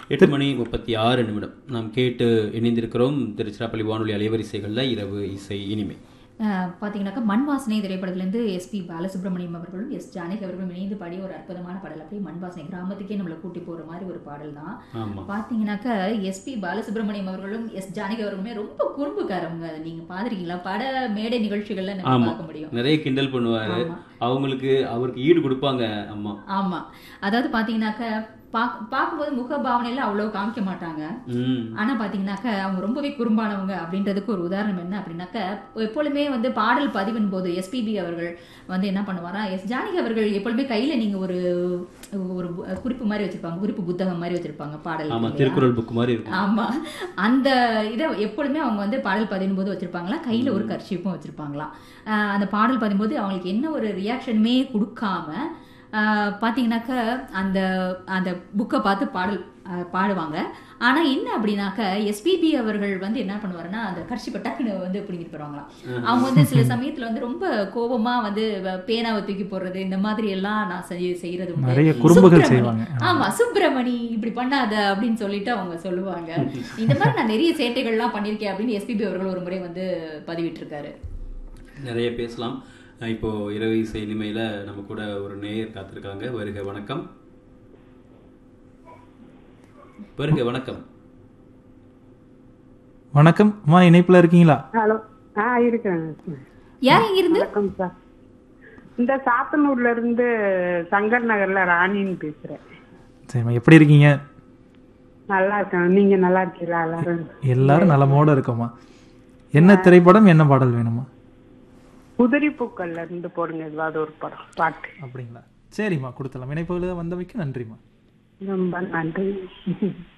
எட்டு மணி முப்பத்தி ஆறு நிமிடம் நாம் கேட்டு இணைந்திருக்கிறோம் திருச்சிராப்பள்ளி வானொலி அலைவரிசைகளில் இரவு இசை இனிமை அஹ் பாத்தீங்கன்னாக்கா மண் வாசனை திரைப்படத்திலேருந்து எஸ்பி பாலசுப்ரமணியம் அவர்களும் எஸ் ஜானகி அவர்களும் இணைந்து பாடிய ஒரு அற்புதமான பாடல் அப்படியே மண் வாசனை கிராமத்துக்கே நம்மளை கூட்டி போற மாதிரி ஒரு பாடல் தான் ஆமா பாத்தீங்கன்னாக்கா எஸ்பி பாலசுப்ரமணியம் அவர்களும் எஸ் ஜானகி அவர்களுமே ரொம்ப குறும்புக்காரவங்க அதை நீங்க பாத்திருக்கீங்களா பட மேடை நிகழ்ச்சிகள்ல நம்ம ஆமா. பார்க்க முடியும் நிறைய கிண்டல் பண்ணுவாரு ஆமா. அவங்களுக்கு அவருக்கு ஈடு கொடுப்பாங்க அம்மா ஆமா அதாவது பாத்தீங்கன்னாக்கா பாக்- பார்க்கும்போது முக பாவனையில அவ்வளவு காமிக்க மாட்டாங்க ம் ஆனா பாத்தீங்கன்னாக்க அவங்க ரொம்பவே குறும்பானவங்க அப்படின்றதுக்கு ஒரு உதாரணம் என்ன அப்படின்னாக்க எப்பொழுதுமே வந்து பாடல் பதிவின் போது எஸ்பிபி அவர்கள் வந்து என்ன பண்ணுவாரா எஸ் ஜானகி அவர்கள் எப்பொழுதுமே கையில நீங்க ஒரு ஒரு பு- குறிப்பு மாதிரி வச்சிருப்பாங்க குறிப்பு புத்தகம் மாதிரி வச்சிருப்பாங்க பாடல் ஆமா இல்லையா? திருக்குறள் புக் மாதிரி இருக்கும் ஆமா அந்த இதை எப்பொழுதுமே அவங்க வந்து பாடல் பதியும் போது வச்சிருப்பாங்களா கையில ஒரு கர்ஷிப்பும் வச்சிருப்பாங்களாம் ஆஹ் அந்த பாடல் பதியும் போது அவங்களுக்கு என்ன ஒரு ரியாக்ஷனுமே கொடுக்காம ஆஹ் பாத்தீங்கன்னாக்க அந்த அந்த புக்கை பார்த்து பாடல் ஆஹ் பாடுவாங்க ஆனா என்ன அப்படின்னாக்க எஸ்பிபி அவர்கள் வந்து என்ன பண்ணுவாருன்னா அந்த கர்ஷிப்பை டக்குன்னு வந்து பிடிங்கிட்டு போறாங்களாம் அவங்க வந்து சில சமயத்துல வந்து ரொம்ப கோபமா வந்து வ- பேனாவை தூக்கி போடுறது இந்த மாதிரி எல்லாம் நான் செய்ய செய்யறது உண்டு. நிறைய குறும்புகள் சுப்பிரமணி. செய்வாங்க. ஆமா சுப்பிரமணி இப்படி பண்ணாத அப்படின்னு சொல்லிட்டு அவங்க சொல்லுவாங்க இந்த மாதிரி நான் நிறைய சேட்டைகள்லாம் பண்ணியிருக்கேன் அப்படின்னு எஸ்பிபி அவர்கள் ஒரு முறை வந்து பதிவிட்டிருக்காரு நிறைய பேசலாம் அஹ் இப்போ இரவு இசை இனிமையில நம்ம கூட ஒரு நேயர் காத்திருக்காங்க வருக வணக்கம் வருக வணக்கம் வணக்கம் அம்மா இணைப்புல இருக்கீங்களா ஹலோ ஆ இருக்கிறேங்க யார் இங்க இருந்து வணக்கம் சார் இந்த சாத்தனூர்ல இருந்து சங்கர் நகர்ல ராணின்னு பேசுறேன் சரிம்மா எப்படி இருக்கீங்க நல்லா இருக்கேன் நீங்க நல்லா இருக்கீங்களா எல்லாரும் எல்லாரும் நலமோட இருக்கோம்மா என்ன திரைப்படம் என்ன பாடல் வேணுமா குதிரை பூக்கள்ல இருந்து போடுங்க ஏதாவது ஒரு படம் பாட்டு அப்படிங்களா சரிம்மா கொடுத்துடலாம் இணைப்புகளை வந்தமைக்கு நன்றிம்மா ரொம்ப நன்றி